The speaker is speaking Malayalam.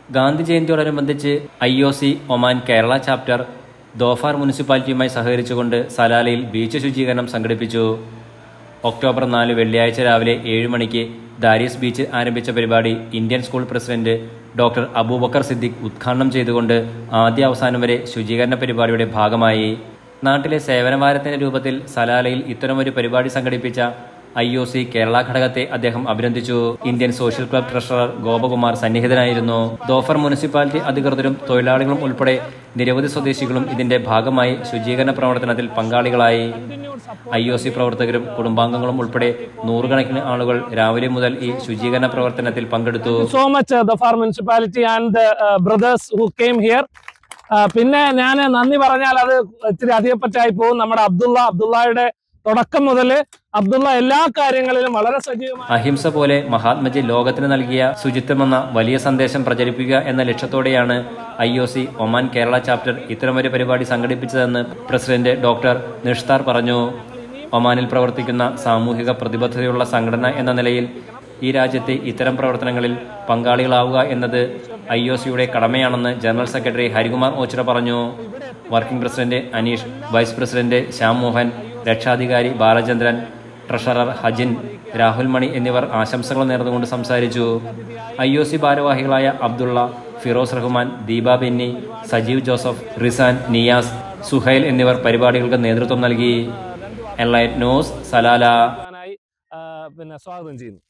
ഗാന്ധി ജയന്തിയോടനുബന്ധിച്ച് I O C Oman Kerala chapter Dhofar മുനിസിപ്പാലിറ്റിയുമായി സഹകരിച്ചുകൊണ്ട് സലാലയിൽ ബീച്ച് ശുചീകരണം സംഘടിപ്പിച്ചു ഒക്ടോബർ നാല് വെള്ളിയാഴ്ച രാവിലെ ഏഴ് മണിക്ക് ദാരിയസ് ബീച്ച് ആരംഭിച്ച പരിപാടി Indian school president doctor Abubakar Siddiq ഉദ്ഘാടനം ചെയ്തുകൊണ്ട് ആദ്യ അവസാനം വരെ ശുചീകരണ പരിപാടിയുടെ ഭാഗമായി നാട്ടിലെ സേവനവാരത്തിന്റെ രൂപത്തിൽ സലാലയിൽ ഇത്തരമൊരു പരിപാടി സംഘടിപ്പിച്ച ഐ ഒ സി കേരള ഘടകത്തെ അദ്ദേഹം അഭിനന്ദിച്ചു Indian social club treasurer Gopakumar സന്നിഹിതനായിരുന്നു ദോഫർ മുനിസിപ്പാലിറ്റി അധികൃതരും തൊഴിലാളികളും ഉൾപ്പെടെ നിരവധി സ്വദേശികളും ഇതിന്റെ ഭാഗമായി ശുചീകരണ പ്രവർത്തനത്തിൽ പങ്കാളികളായി ഐ ഒ സി പ്രവർത്തകരും കുടുംബാംഗങ്ങളും ഉൾപ്പെടെ നൂറുകണക്കിന് ആളുകൾ രാവിലെ മുതൽ ഈ ശുചീകരണ പ്രവർത്തനത്തിൽ പങ്കെടുത്തു so much Dhofar municipality and brothers who came here പിന്നെ ഞാൻ നന്ദി പറഞ്ഞാൽ അത് ഇത്തിരി അധികപ്പറ്റായി പോകും നമ്മുടെ അബ്ദുള്ള അബ്ദുള്ളയുടെ തുടക്കം മുതൽ അബ്ദുള്ള എല്ലാ കാര്യങ്ങളിലും വളരെ സജീവമായി അഹിംസ പോലെ മഹാത്മജി ലോകത്തിന് നൽകിയ ശുചിത്വമെന്ന വലിയ സന്ദേശം പ്രചരിപ്പിക്കുക എന്ന ലക്ഷ്യത്തോടെയാണ് I O C Oman Kerala chapter ഇത്തരമൊരു പരിപാടി സംഘടിപ്പിച്ചതെന്ന് പ്രസിഡന്റ് ഡോക്ടർ നിഷ്താർ പറഞ്ഞു ഒമാനിൽ പ്രവർത്തിക്കുന്ന സാമൂഹിക പ്രതിബദ്ധതയുള്ള സംഘടന എന്ന നിലയിൽ ഈ രാജ്യത്തെ ഇത്തരം പ്രവർത്തനങ്ങളിൽ പങ്കാളികളാവുക എന്നത് ഐ ഒ സിയുടെ കടമയാണെന്ന് ജനറൽ സെക്രട്ടറി ഹരികുമാർ ഓച്ചിറ പറഞ്ഞു working president Aneesh vice president Shyam Mohan രക്ഷാധികാരി ബാലചന്ദ്രൻ ട്രഷറർ ഹജിൻ രാഹുൽ മണി എന്നിവർ ആശംസകൾ നേർന്നുകൊണ്ട് സംസാരിച്ചു ഐ ഒ സി ഭാരവാഹികളായ അബ്ദുള്ള ഫിറോസ് റഹ്മാൻ ദീപ ബെന്നി സജീവ് ജോസഫ് റിസാൻ നിയാസ് സുഹൈൽ എന്നിവർ പരിപാടികൾക്ക് നേതൃത്വം നൽകി എൻലൈറ്റ് ന്യൂസ് സലാല പിന്നെ സ്വാഗതം ചെയ്യുന്നു